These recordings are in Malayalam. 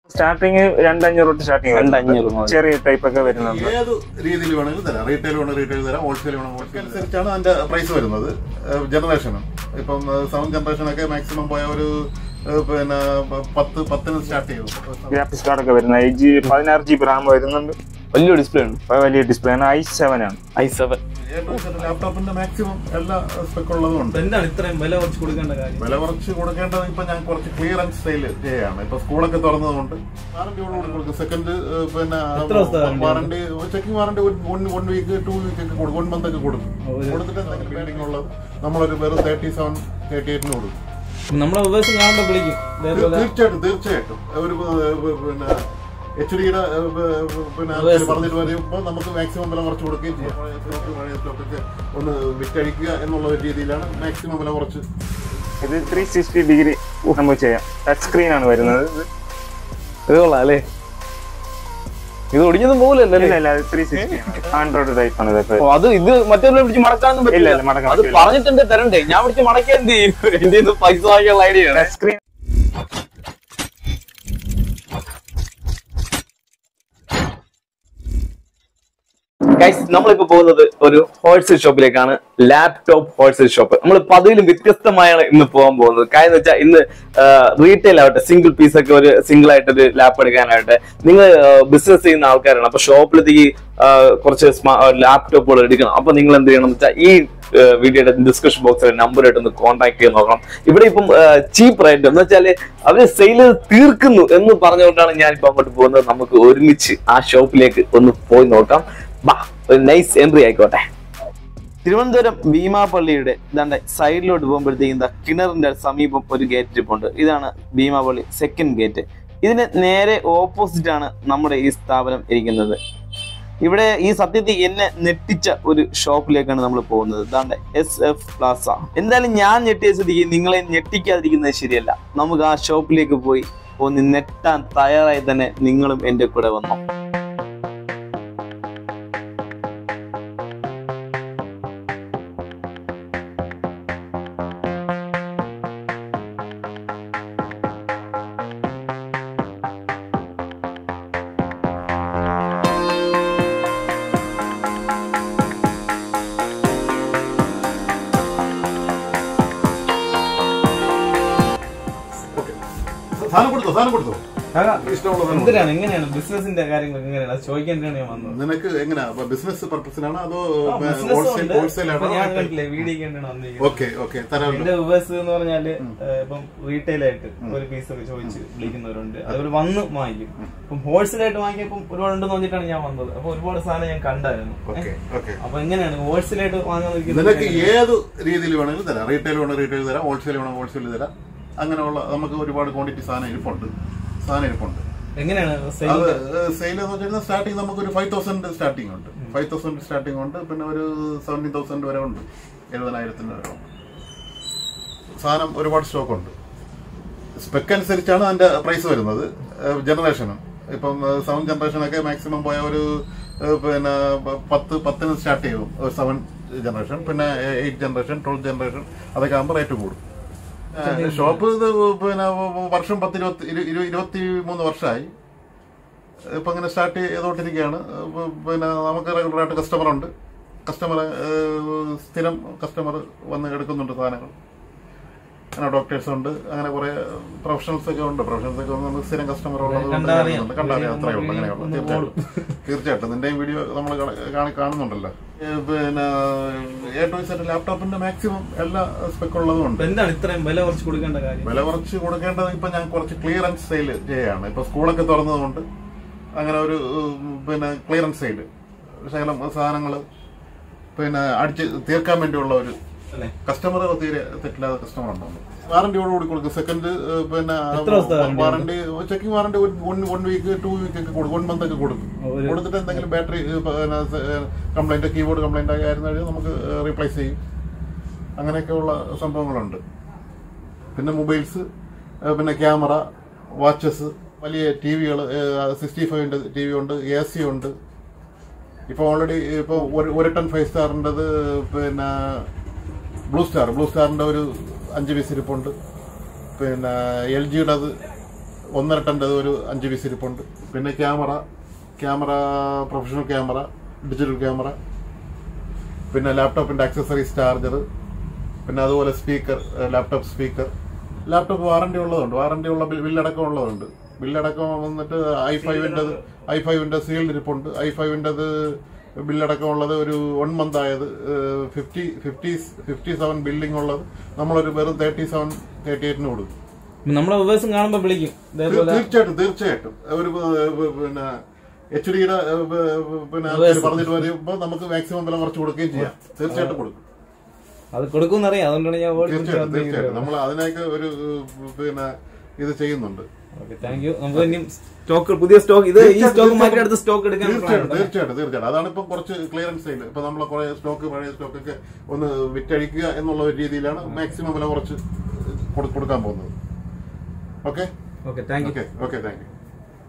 സ്റ്റാർട്ടിങ് രണ്ടഞ്ഞൂറ് തൊട്ട് സ്റ്റാർട്ടിങ് രണ്ടഞ്ഞൂറ് മുതൽ. ചെറിയ ടൈപ്പ് ഒക്കെ വരുന്നുണ്ട് ഏത് രീതിയിൽ വേണമെങ്കിലും തരാം റീറ്റെയിൽ വേണം റീറ്റെയിൽ തരാം ഹോൾസെയിൽ വേണം ഹോൾസെയിൽ അനുസരിച്ചാണ് അതിന്റെ പ്രൈസ് വരുന്നത് ജനറേഷനും ഇപ്പം സെവൻ ജനറേഷനൊക്കെ മാക്സിമം പോയ ഒരു ഏഹ്, പിന്നെ പത്ത് പത്തിന് സ്റ്റാർട്ട് ചെയ്തു ഗ്രാഫിക്സ് കാർഡ് ഒക്കെ വരുന്നത് ഐ ജി പതിനാറ് ജി ബി റാം വരുന്നുണ്ട് വലിയ ഡിസ്പ്ലേ ഉണ്ട് ഇപ്പൊ വലിയ ഡിസ്പ്ലേ ആണ് ഐ സെവൻ ആണ് ഐ സെവൻ ലാപ്ടോപ്പിന്റെ മാക്സിമം എല്ലാ സ്പെക് ഉള്ളതും ഉണ്ട് എന്താണ് ഇത്രയും വില കുറച്ച് കൊടുക്കേണ്ട കാര്യം വില കുറച്ച് കൊടുക്കേണ്ടത് ഇപ്പൊ ഞാൻ കുറച്ച് ക്ലിയറൻസ് സെയിൽ ചെയ്യാണ് ഇപ്പൊ സ്കൂളൊക്കെ തുറന്നതുകൊണ്ട് വാറന്റിയോട് കൊടുക്കും സെക്കൻഡ് പിന്നെ എത്ര ദിവസത്തെ warranty? Warranty checking warranty one week two week ഒക്കെ കൊടുക്കും വൺ മന്ത് ഒക്കെ കൊടുക്കും കൊടുത്തിട്ട് എന്തെങ്കിലും ബിൽഡിംഗ് ഉള്ളത് നമ്മളൊരു വെറും തേർട്ടി സെവൻ തേർട്ടി എയ്റ്റിന് കൊടുക്കും നമ്മളെ ഉപദേശം കാണുമ്പോ വിളിക്കും ഇതേപോലെ തീർച്ചയായിട്ടും തീർച്ചയായിട്ടും ഒരു ഏഹ്, പിന്നെ എച്ച് ഡിയുടെ പിന്നെ ആൾക്കാര് പറഞ്ഞിട്ട് വരുമ്പോൾ നമുക്ക് മാക്സിമം വില കുറച്ച് കൊടുക്കുകയും ചെയ്യാം പഴയ സ്റ്റോക്ക് പഴയ സ്റ്റോക്കൊക്കെ ഒന്ന് വിറ്റഴിക്കുക എന്നുള്ള ഒരു രീതിയിലാണ് മാക്സിമം വില കുറച്ച് ഇത് ത്രീ സിക്സ്റ്റി ഡിഗ്രി നമുക്ക് ചെയ്യാം ടച്ച് സ്ക്രീൻ ആണ് വരുന്നത് ഇത് ഇത് കൊള്ളാം അല്ലേ ഇത് ഒടിഞ്ഞൊന്നും പോകില്ലല്ലോ ഇല്ല ഇല്ല ത്രീ സിക്സ്റ്റി ആൻഡ്രോയിഡ് ടൈപ്പ് ആണ് ഇതൊക്കെ ഓ, അത് ഇത് മറ്റേ പിടിച്ച് മടക്കാനൊന്നും ഇല്ല, പറ്റില്ല ഇല്ല, മടക്കാൻ അത് പറ്റില്ല. പറഞ്ഞിട്ടുണ്ട് തരണ്ടേ ഞാൻ പിടിച്ച് മടക്കിയ എന്ത് ചെയ്യും എന്റെ കയ്യിന്ന് പൈസ വാങ്ങിയുള്ള ഐഡിയ ആണ് ടച്ച് സ്ക്രീൻ ഗൈസ് നമ്മളിപ്പോ പോകുന്നത് ഒരു ഹോൾസെയിൽ ഷോപ്പിലേക്കാണ് ലാപ്ടോപ്പ് ഹോൾസെയിൽ ഷോപ്പ് നമ്മൾ പതിവിലും വ്യത്യസ്തമായാണ് ഇന്ന് പോകാൻ പോകുന്നത് കാര്യം എന്ന് വെച്ചാൽ ഇന്ന് റീറ്റെയിൽ ആവട്ടെ സിംഗിൾ പീസ് ഒക്കെ ഒരു സിംഗിൾ ആയിട്ട് ഒരു ലാപ്പ് എടുക്കാനാവട്ടെ നിങ്ങൾ ബിസിനസ് ചെയ്യുന്ന ആൾക്കാരാണ് അപ്പൊ ഷോപ്പിലെത്തേക്ക് കുറച്ച് ലാപ്ടോപ്പുകൾ എടുക്കണം അപ്പൊ നിങ്ങൾ എന്ത് ചെയ്യണം എന്ന് വെച്ചാൽ ഈ വീഡിയോയുടെ ഡിസ്കഷൻ ബോക്സിൽ നമ്പർ ആയിട്ട് ഒന്ന് കോൺടാക്ട് ചെയ്ത് നോക്കണം ഇവിടെ ഇപ്പം ചീപ്പ് റേറ്റ് എന്ന് വെച്ചാല് അവര് സെയിൽ തീർക്കുന്നു എന്ന് പറഞ്ഞുകൊണ്ടാണ് ഞാൻ ഇപ്പൊ അങ്ങോട്ട് പോകുന്നത് നമുക്ക് ഒരുമിച്ച് ആ ഷോപ്പിലേക്ക് ഒന്ന് പോയി നോക്കാം ബാ ഒരു നൈസ് എൻട്രി ആയിക്കോട്ടെ തിരുവനന്തപുരം ഭീമാപള്ളിയുടെ ഇതാണ്ട് സൈഡിലോട്ട് പോകുമ്പോഴത്തേക്കും എന്താ കിണറിന്റെ സമീപം ഒരു ഗേറ്റ് ഇരിപ്പുണ്ട് ഇതാണ് ഭീമാപള്ളി സെക്കൻഡ് ഗേറ്റ് ഇതിന് നേരെ ഓപ്പോസിറ്റ് ആണ് നമ്മുടെ ഈ സ്ഥാപനം ഇരിക്കുന്നത് ഇവിടെ ഈ സത്യത്തിൽ എന്നെ നെട്ടിച്ച ഒരു ഷോപ്പിലേക്കാണ് നമ്മൾ പോകുന്നത് ഇതാണ്ട് എസ് എഫ് പ്ലാസ എന്തായാലും ഞാൻ ഞെട്ടിയ സ്ഥിതിക്ക് നിങ്ങളെ ഞെട്ടിക്കാതിരിക്കുന്നത് ശരിയല്ല നമുക്ക് ആ ഷോപ്പിലേക്ക് പോയി ഒന്ന് നെട്ടാൻ തയ്യാറായി തന്നെ നിങ്ങളും എൻ്റെ കൂടെ വന്നു ഓക്കെ സാധനം കൊടുത്തോ സാധനം കൊടുത്തോ ഇഷ്ടമുള്ള സാധനം കൊടുത്തോ? എന്തിനാണ് എങ്ങനെയാണ് ബിസിനസിന്റെ കാര്യങ്ങളൊക്കെ എങ്ങനെയാണ് അത് ചോദിക്കാനാണ് ഞാൻ വന്നത് നിനക്ക് എങ്ങനെയാ ബിസിനസ് പർപ്പസിനാണോ അതോ ആ, business ഹോൾസെയിൽ ഉണ്ട്. ഹോൾസെയിൽ ഇപ്പൊ ഞാൻ ആണോ കണ്ടില്ലേ വീഡിയോ കണ്ടാണ് വന്നിരിക്കുന്നത് ഓക്കെ ഓക്കെ തരാമല്ലോ എന്റെ ഉപസ് എന്ന് പറഞ്ഞാല് ഏഹ്, ഇപ്പം റീറ്റെയിൽ ആയിട്ട് ഒരു പീസ് ഒക്കെ ചോദിച്ച് വിളിക്കുന്നവരുണ്ട് അതുപോലെ വന്ന് വാങ്ങിക്കും ഇപ്പം ഹോൾസെയിൽ ആയിട്ട് വാങ്ങിയപ്പം ഒരുപാട് ഉണ്ടെന്ന് പറഞ്ഞിട്ടാണ് ഞാൻ വന്നത് അപ്പൊ ഒരുപാട് സാധനം ഞാൻ കണ്ടായിരുന്നു ഓക്കെ ഓക്കെ അപ്പൊ എങ്ങനെയാണ് ഹോൾസെയിൽ ആയിട്ട് വാങ്ങാൻ നിനക്ക് ഏത് രീതിയിൽ വേണമെങ്കിലും തരാം റീറ്റെയിൽ വേണം റീറ്റെയിൽ തരാം ഹോൾസെയിൽ വേണം ഹോൾസെയിൽ തരാം അങ്ങനെയുള്ള നമുക്ക് ഒരുപാട് ക്വാണ്ടിറ്റി സാധനം ഇരിപ്പുണ്ട് സാധനം ഇരിപ്പുണ്ട് എങ്ങനെയാണ് സെയിൽ അത് സെയിൽ എന്ന് വെച്ചാൽ സ്റ്റാർട്ടിങ് നമുക്ക് ഒരു ഫൈവ് തൗസൻഡ് സ്റ്റാർട്ടിംഗ് ഉണ്ട് ഫൈവ് തൗസൻഡ് സ്റ്റാർട്ടിംഗ് ഉണ്ട് പിന്നെ ഒരു സെവൻറ്റീൻ തൗസൻഡ് വരെ ഉണ്ട് എഴുപതിനായിരത്തിന് വരെ ഉണ്ട് സാധനം ഒരുപാട് സ്റ്റോക്ക് ഉണ്ട് സ്പെക്ക് അനുസരിച്ചാണ് അതിന്റെ പ്രൈസ് വരുന്നത് ജനറേഷനും ഇപ്പം സെവൻ ജനറേഷനൊക്കെ മാക്സിമം പോയ ഒരു ഏഹ്, പിന്നെ പ- പത്ത് പത്തിന് സ്റ്റാർട്ട് ചെയ്യും സെവൻ ജനറേഷൻ പിന്നെ എയ്റ്റ് ജനറേഷൻ ട്വൽവ് ജനറേഷൻ അതൊക്കെ ആകുമ്പോൾ റേറ്റ് കൂടും ഏഹ്, ഷോപ്പ് ഇത് പിന്നെ വർഷം പത്ത് ഇരുപത്തി ഇരു- ഇരു- ഇരുപത്തി മൂന്ന് വർഷമായി ഇപ്പൊ ഇങ്ങനെ സ്റ്റാർട്ട് ചെയ്തോണ്ടിരിക്കുകയാണ് ഏഹ്, പിന്നെ നമുക്ക് റെഗുലറായിട്ട് കസ്റ്റമർ ഉണ്ട് കസ്റ്റമർ സ്ഥിരം കസ്റ്റമർ വന്ന് എടുക്കുന്നുണ്ട് സാധനങ്ങൾ അങ്ങനെ ഡോക്ടേഴ്സ് ഉണ്ട് അങ്ങനെ കുറെ പ്രൊഫഷണൽസ് ഒക്കെ ഉണ്ട് പ്രൊഫഷണൽസ് ഒക്കെ വന്ന് നമുക്ക് സ്ഥിരം കസ്റ്റമർ ഉള്ളത് കൊണ്ട് കണ്ടറിയാം. കാണുന്നുണ്ട്. കണ്ടറിയാം അത്രേ ഉള്ളൂ വീഡിയോ അങ്ങനെയുള്ള ഒന്ന് തീർച്ചയായിട്ടും തീർച്ചയായിട്ടും നിന്റെയും വീഡിയോ നമ്മൾ കാണി കാണുന്നുണ്ടല്ലോ ഏ, പിന്നെ എ ടു സെറ്റ് ലാപ്ടോപ്പിന്റെ മാക്സിമം എല്ലാ സ്പെക് ഉള്ളതും ഉണ്ട് എന്താണ് ഇത്രയും വില കുറച്ച് കൊടുക്കേണ്ട കാര്യം വില കുറച്ച് കൊടുക്കേണ്ടത് ഇപ്പൊ ഞാൻ കുറച്ച് ക്ലിയറൻസ് സെയിൽ ചെയ്യാണ് ഇപ്പൊ സ്കൂളൊക്കെ തുറന്നതുകൊണ്ട് അങ്ങനെ ഒരു ഉം, പിന്നെ ക്ലിയറൻസ് സെയിൽ ശകലം സാധനങ്ങൾ പിന്നെ അടിച്ച് തീർക്കാൻ വേണ്ടിയുള്ള ഒരു അല്ലേ കസ്റ്റമർ തീരെ തെറ്റില്ലാത്ത കസ്റ്റമർ ഉണ്ടാവും വാറന്റിയോട് കൂടി കൊടുക്കും സെക്കൻഡ് പിന്നെ എത്ര ദിവസത്തെ warranty warranty checking warranty one one week two week ഒക്കെ കൊടുക്കും വൺ മന്ത് ഒക്കെ കൊടുക്കും ഒരു- കൊടുത്തിട്ട് എന്തെങ്കിലും ബാറ്ററി കംപ്ലൈന്റ് കീബോർഡ് കംപ്ലൈന്റ് ആയിരുന്നു കഴിഞ്ഞാൽ നമുക്ക് റീപ്ലേസ് ചെയ്യും അങ്ങനെയൊക്കെയുള്ള സംഭവങ്ങളുണ്ട് പിന്നെ മൊബൈൽസ് പിന്നെ ക്യാമറ വാച്ചസ് വലിയ ടി വികൾ സിക്സ്റ്റി ഫൈവിൻ്റെ ടി വി ഉണ്ട് എ സി ഉണ്ട് ഇപ്പോൾ ഓൾറെഡി ഇപ്പോൾ ഒരു ഒരു ടൺ ഫൈവ് സ്റ്റാറിൻ്റെത് പിന്നെ ബ്ലൂ സ്റ്റാർ ബ്ലൂ സ്റ്റാറിൻ്റെ ഒരു അഞ്ച് പീസ് ഇരിപ്പുണ്ട് പിന്നെ എൽ ജിയുടെ അത് ഒന്നര ടൻ്റെ ഒരു അഞ്ച് പീസ് ഇരിപ്പുണ്ട് പിന്നെ camera camera professional camera digital camera പിന്നെ ലാപ്ടോപ്പിൻ്റെ ആക്സസറീസ് ചാർജർ പിന്നെ അതുപോലെ speaker laptop speaker laptop warranty ഉള്ളതുണ്ട് വാറണ്ടി ഉള്ള ബിൽ- ബില്ലടക്കം ഉള്ളതുണ്ട് ബില്ലടക്കം വന്നിട്ട് ഐ ഫൈവിൻ്റെ ഐ ഫൈവിൻ്റെ സീൽഡ് ഇരിപ്പുണ്ട് ഐ ഫൈവിൻ്റെത് ബില്ലടക്കം ഉള്ളത് ഒരു വൺ മന്ത് ആയത് fifty fifty fifty seven billing ഉള്ളത് നമ്മളൊരു വെറും തേർട്ടി സെവൻ തേർട്ടി എയ്റ്റിന് കൊടുക്കും നമ്മളെ വ്യൂവേഴ്സും കാണുമ്പോ വിളിക്കും ഇതേപോലെ തീർച്ചയായിട്ടും തീർച്ചയായിട്ടും ഒരു ഏഹ്, പിന്നെ എച്ച് ഡിയുടെ പിന്നെ ആൾക്കാര് പറഞ്ഞിട്ട് വരുമ്പോൾ നമുക്ക് മാക്സിമം വില കുറച്ച് കൊടുക്കുകയും ചെയ്യാം തീർച്ചയായിട്ടും കൊടുക്കും അത് കൊടുക്കുമെന്നറിയാം അതുകൊണ്ടാണ് ഞാൻ ഓടി തീർച്ചയായിട്ടും തീർച്ചയായിട്ടും നമ്മൾ അതിനൊക്കെ ഒരു ഏഹ്, പിന്നെ ഇത് ചെയ്യുന്നുണ്ട് ഓക്കെ താങ്ക് യു നമുക്ക് ഇനിയും സ്റ്റോക്ക് പുതിയ സ്റ്റോക്ക് ഇത് ഈ സ്റ്റോക്ക് മാറ്റി അടുത്ത സ്റ്റോക്ക് എടുക്കാൻ തീർച്ചയായിട്ടും തീർച്ചയായിട്ടും തീർച്ചയായിട്ടും അതാണ് ഇപ്പം കുറച്ച് ക്ലിയറൻസ് സെയിൽ ഇപ്പൊ നമ്മളെ കുറെ സ്റ്റോക്ക് പഴയ സ്റ്റോക്കൊക്കെ ഒന്ന് വിറ്റഴിക്കുക എന്നുള്ള ഒരു രീതിയിലാണ് മാക്സിമം വില കുറച്ച് കൊടു- കൊടുക്കാൻ പോകുന്നത് okay okay thank you okay okay thank you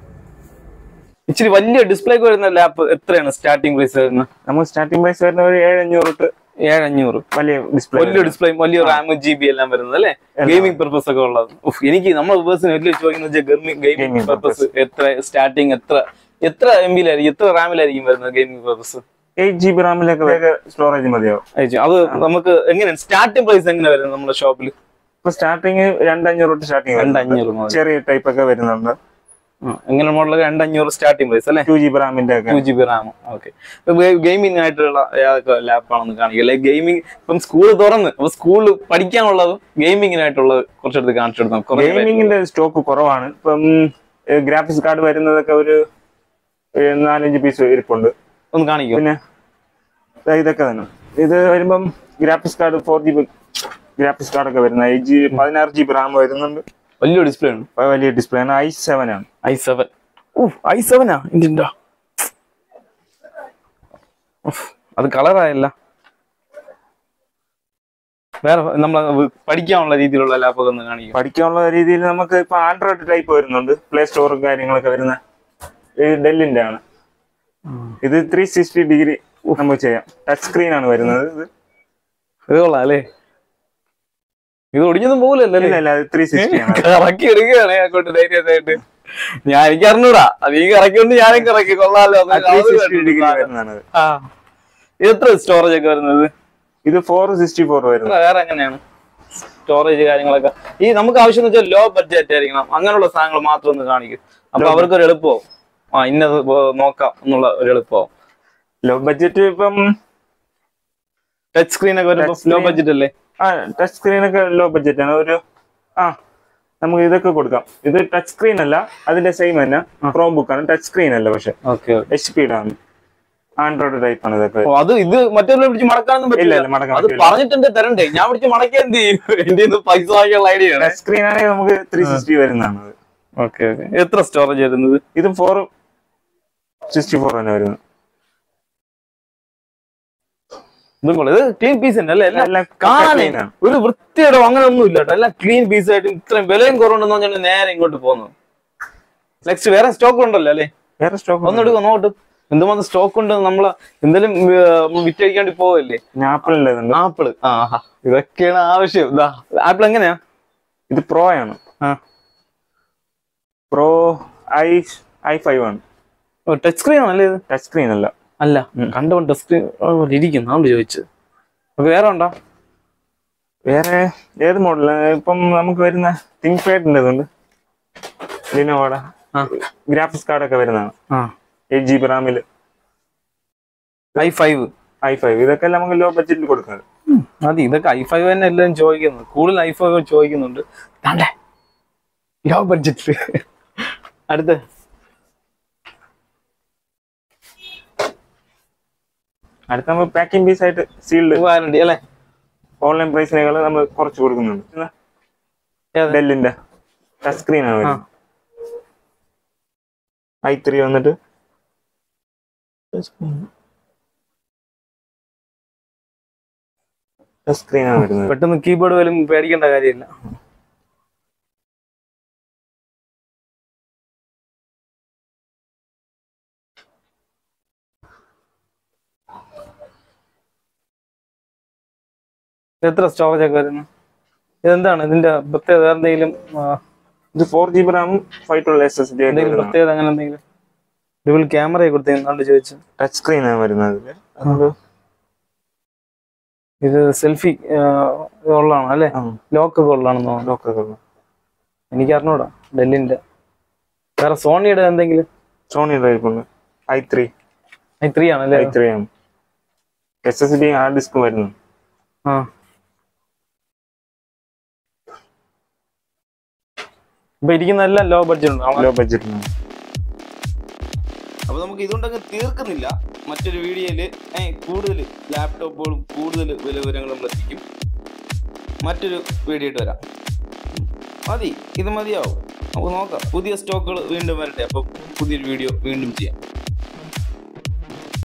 ഇച്ചിരി വലിയ ഡിസ്പ്ലേക്ക് വരുന്ന ലാപ്പ് എത്രയാണ് സ്റ്റാർട്ടിംഗ് പ്രൈസ് വരുന്നത് നമുക്ക് സ്റ്റാർട്ടിംഗ് പ്രൈസ് വരുന്ന ഒരു ഏഴ് അഞ്ഞൂറ് തൊട്ട് ഏഴഞ്ഞൂറ് വലിയ ഡിസ്പ്ലേ വലിയ ഡിസ്പ്ലേ വലിയ റാം ജി ബി എല്ലാം വരുന്നത് അല്ലേ ഗെയിമിംഗ് പർപ്പസ് ഒക്കെ ഉള്ളത് ഉഫ്, എനിക്ക് നമ്മൾ ഉപേഴ്സിന് വലിയ ചോദിക്കുന്നത് ഗെയിമിംഗ് Gaming പർപ്പസ് എത്ര സ്റ്റാർട്ടിങ് എത്ര എത്ര എം ബിയിലായിരിക്കും എത്ര റാമിലായിരിക്കും വരുന്നത് gaming purpose eight G B റാമിലൊക്കെ സ്റ്റോറേജ് മതിയാവും അത് നമുക്ക് എങ്ങനെ സ്റ്റാർട്ടിംഗ് പ്രൈസ് എങ്ങനെ വരുന്നത് നമ്മുടെ ഷോപ്പിൽ ഇപ്പൊ സ്റ്റാർട്ടിങ് രണ്ടഞ്ഞൂറ് തൊട്ട് സ്റ്റാർട്ടിങ് രണ്ടഞ്ഞൂറ് മുതൽ ചെറിയ ടൈപ്പ് ഒക്കെ വരുന്നുണ്ട് എങ്ങനെ മോഡലൊക്കെ രണ്ടഞ്ഞൂറ് സ്റ്റാർട്ടിംഗ് പ്രൈസ് അല്ലേ ടു ജി ബി റാമിന്റെ ഒക്കെ two G B RAM okay gaming ആയിട്ടുള്ള ഏതൊക്കെ ലാപ്പാണെന്ന് കാണിക്കുക ലൈക്ക് ഗെയിമിംഗ് ഇപ്പം സ്കൂൾ തുറന്ന് അപ്പൊ സ്കൂളിൽ പഠിക്കാനുള്ളതും ഗെയിമിങ്ങിനായിട്ടുള്ളത് കുറച്ചെടുത്ത് കാണിച്ചു കൊടുക്കാം കുറച്ച് ഗെയിമിങ്ങിന്റെ സ്റ്റോക്ക് കുറവാണ് ഇപ്പം ഗ്രാഫിക്സ് കാർഡ് വരുന്നതൊക്കെ ഒരു ഏഹ്, നാലഞ്ച് പീസ് ഇരിപ്പുണ്ട് ഒന്ന് കാണിക്കും പിന്നെ ദാ ഇതൊക്കെ തന്നെ ഇത് വരുമ്പം graphics card four G B graphics card ഒക്കെ വരുന്ന എയ്റ്റ് ജി പതിനാറ് ജി ബി റാം വരുന്നുണ്ട് വലിയ ഡിസ്പ്ലേ ഉണ്ട് അത് വലിയ ഡിസ്പ്ലേ ആണ് ഐ സെവൻ ആണ് ഐ സെവൻ ഐ സെവനാ ഇതിന്റെ അത് കളറായല്ല വേറെ നമ്മളെ പഠിക്കാനുള്ള രീതിയിലുള്ള ലാപ്പൊക്കെ ഒന്ന് കാണിക്കും പഠിക്കാനുള്ള രീതിയിൽ നമുക്ക് ഇപ്പൊ ആൻഡ്രോയിഡ് ടൈപ്പ് വരുന്നുണ്ട് പ്ലേ സ്റ്റോറും കാര്യങ്ങളൊക്കെ വരുന്ന ഇത് ഡെല്ലിന്റെ ആണ് ഇത് ത്രീ സിക്സ്റ്റി ഡിഗ്രി നമുക്ക് ചെയ്യാം ടച്ച് സ്ക്രീൻ ആണ് വരുന്നത് ഇത് ഇത് കൊള്ളാം അല്ലേ ഇത് ഒടിഞ്ഞൊന്നും പോകില്ലല്ലോ ഇല്ല ഇല്ല അത് ത്രീ സിക്സ്റ്റി ആണ് കറക്കി എടുക്കുകയാണ് അങ്ങോട്ട് ധൈര്യമായിട്ട് ഞാൻ എനിക്ക് അറിഞ്ഞൂടാ അത് ഈ കറക്കിക്കൊണ്ട് ഞാനും കറക്കി കൊള്ളാലോ ഒന്ന് ത്രീ കാണുന്നത് സിക്സ്റ്റി ഡിഗ്രി കണ്ടു. വരുന്നതാണ് ഇത്. ആ. ഇത് എത്ര സ്റ്റോറേജ് ഒക്കെ വരുന്നത് ഇത് ഫോർ സിക്സ്റ്റി ഫോർ വരുന്നത് വേറെ വേറെ എങ്ങനെയാണ് സ്റ്റോറേജ് കാര്യങ്ങളൊക്കെ ഈ നമുക്ക് ആവശ്യം എന്ന് വെച്ചാൽ ലോ ബഡ്ജറ്റ് ആയിരിക്കണം അങ്ങനെയുള്ള സാധനങ്ങൾ മാത്രം ഒന്ന് കാണിക്കും അപ്പൊ അവർക്ക് ഒരു എളുപ്പമാവും ആ ഇന്നത് പോ- നോക്കാം എന്നുള്ള ഒരു എളുപ്പമാവും ലോ ബഡ്ജറ്റ് ഇപ്പം ടച്ച് സ്ക്രീൻ ഒക്കെ വരുമ്പോൾ Touch ലോ screen. ബഡ്ജറ്റ് അല്ലേ ആ ടച്ച് സ്ക്രീൻ ഒക്കെ ലോ ബഡ്ജറ്റ് ആണ് ഒരു ആ നമുക്ക് ഇതൊക്കെ കൊടുക്കാം ഇത് ടച്ച് സ്ക്രീൻ അല്ല അതിന്റെ സെയിം തന്നെ ക്രോം ബുക്ക് ആണ് ടച്ച് സ്ക്രീൻ അല്ല പക്ഷെ ഓക്കെ എച്ച് പി ആണ് ആൻഡ്രോയിഡ് ടൈപ്പ് ആണ് ഇതൊക്കെ ഓ അത് ഇത് മറ്റൊരു പിടിച്ച് മടക്കാനൊന്നും ഇല്ല പറ്റില്ല ഇല്ല മടക്കാൻ അത് പറ്റില്ല പറഞ്ഞിട്ടുണ്ട് തരണ്ടേ ഞാൻ പിടിച്ച് മടക്കിയ എന്ത് ചെയ്യും എന്റെ കയ്യിന്ന് പൈസ വാങ്ങിയുള്ള ഐഡിയ ആണ് ടച്ച് സ്ക്രീൻ ആണെങ്കിൽ നമുക്ക് ത്രീ സിക്സ്റ്റി വരുന്നതാണ് അത്. ഓക്കെ ഓക്കെ എത്ര സ്റ്റോറേജ് വരുന്നത് ഇത് ഫോർ സിക്സ്റ്റി ഫോർ തന്നെ വരുന്നത് ഇതും കൊള്ളാം. ഇത് ക്ലീൻ പീസ് തന്നെ അല്ലേ എല്ലാം എല്ലാം കാണാനേ clean ആണ്. ഒരു വൃത്തിയുടെ അങ്ങനെ ഒന്നും ഇല്ല കേട്ടോ എല്ലാം ക്ലീൻ പീസ് ആയിട്ട് ഇത്രയും വിലയും കുറവുണ്ടെന്ന് പറഞ്ഞാൽ നേരെ ഇങ്ങോട്ട് പോകുന്നു നെക്സ്റ്റ് വേറെ സ്റ്റോക്ക് ഉണ്ടല്ലോ അല്ലേ വേറെ സ്റ്റോക്ക് ഒന്ന് എടുക്കുക നോട്ട് എന്തുമാത്രം സ്റ്റോക്ക് ഉണ്ട് നമ്മള് എന്തെങ്കിലും വിറ്റഴിക്കാൻ വേണ്ടി പോവല്ലേ ആപ്പിളിന്റെ ഇതുണ്ട് ആപ്പിള് ആ ഹാ. ഇതൊക്കെയാണ് ആവശ്യം ഇതാ ആപ്പിൾ എങ്ങനെയാ ഇത് പ്രോ ആണ് ആ പ്രോ ഐ ഐ ഫൈവ് ആണ് ടച്ച് സ്ക്രീൻ ആണല്ലേ ഇത് ടച്ച് സ്ക്രീൻ അല്ല അല്ല കണ്ടുകൊണ്ട് ടച്ച് സ്ക്രീൻ ഇരിക്കുന്നു അതുകൊണ്ട് ചോദിച്ചത് അപ്പൊ വേറെ ഉണ്ടോ വേറെ ഏത് മോഡൽ ഇപ്പം നമുക്ക് വരുന്ന തിങ്ക് പാഡിന്റെ ഇതുണ്ട് ലിനോവയുടെ ആ. ഗ്രാഫിക്സ് കാർഡൊക്കെ വരുന്നതാണ് ആ എയ്റ്റ് ജി ബി റാമിൽ ഐ ഫൈവ് ഐ ഫൈവ് ഇതൊക്കെ നമുക്ക് ലോ ബഡ്ജറ്റിൽ കൊടുക്കുന്നത് മതി ഇതൊക്കെ ഐ ഫൈവ് തന്നെ എല്ലാം ചോദിക്കുന്നത് കൂടുതൽ ഐ ഫൈവ് ചോദിക്കുന്നുണ്ട് താണ്ടേ ലോ ബഡ്ജറ്റ് അടുത്ത് അടുത്ത നമ്മൾ പാക്കിംഗ് പീസ് ആയിട്ട് സീൽഡ് വാറണ്ടി അല്ലേ ഓൺലൈൻ പ്രൈസിനേക്കാൾ നമ്മൾ കുറച്ച് കൊടുക്കുന്നുണ്ട് ഏത്? ഡെല്ലിന്റെ ടച്ച് സ്ക്രീൻ ആണ് വരുന്നത് ഐ ത്രീ വന്നിട്ട് ടച്ച് സ്ക്രീൻ ആണ് വരുന്നത് പെട്ടെന്ന് കീബോർഡ് പോലും പേടിക്കേണ്ട കാര്യമില്ല എത്ര സ്റ്റോറേജ് ഒക്കെ വരുന്നു ഇതെന്താണ് ഇതിന്റെ പ്രത്യേകത വേറെ എന്തെങ്കിലും ഇത് ഫോർ ജി ബി റാമും five twelve S S D എന്തെങ്കിലും പ്രത്യേകത അങ്ങനെ എന്തെങ്കിലും ഡുവൽ ക്യാമറയെ കുറിച്ച് എന്നാണ്ട് ചോദിച്ചു ടച്ച് സ്ക്രീനാണ് വരുന്നത് ഇതില്. അതുകൊണ്ട് ഇത് സെൽഫി ഉള്ളതാണ് അല്ലേ ആ, ലോക്ക് ഒക്കെ ഉള്ളതാണെന്ന് തോന്നുന്നു lock ഒക്കെ ഉള്ള. എനിക്ക് അറിഞ്ഞൂടാ ഡെല്ലിന്റെ വേറെ സോണിയുടെ എന്തെങ്കിലും സോണി ടൈപ്പ് ഉണ്ട് ഐ ത്രീ ഐ ത്രീ ആണല്ലേ ഐ ത്രീ ആണ് S S D hard disk വരുന്നു ആ ഇപ്പൊ ഇരിക്കുന്ന എല്ലാം ലോ ബഡ്ജറ്റ് ഉണ്ട് ലോ ബഡ്ജറ്റിന് അപ്പൊ നമുക്ക് ഇതുകൊണ്ടങ്ങ് തീർക്കുന്നില്ല മറ്റൊരു വീഡിയോയിൽ കൂടുതൽ ലാപ്ടോപ്പുകളും കൂടുതൽ വില വിവരങ്ങളും നമ്മൾ എത്തിക്കും മറ്റൊരു വീഡിയോ ഇട്ട് വരാം മതി ഇത് മതിയാവും നമുക്ക് നോക്കാം പുതിയ സ്റ്റോക്കുകൾ വീണ്ടും വരട്ടെ അപ്പോൾ പുതിയൊരു വീഡിയോ വീണ്ടും ചെയ്യാം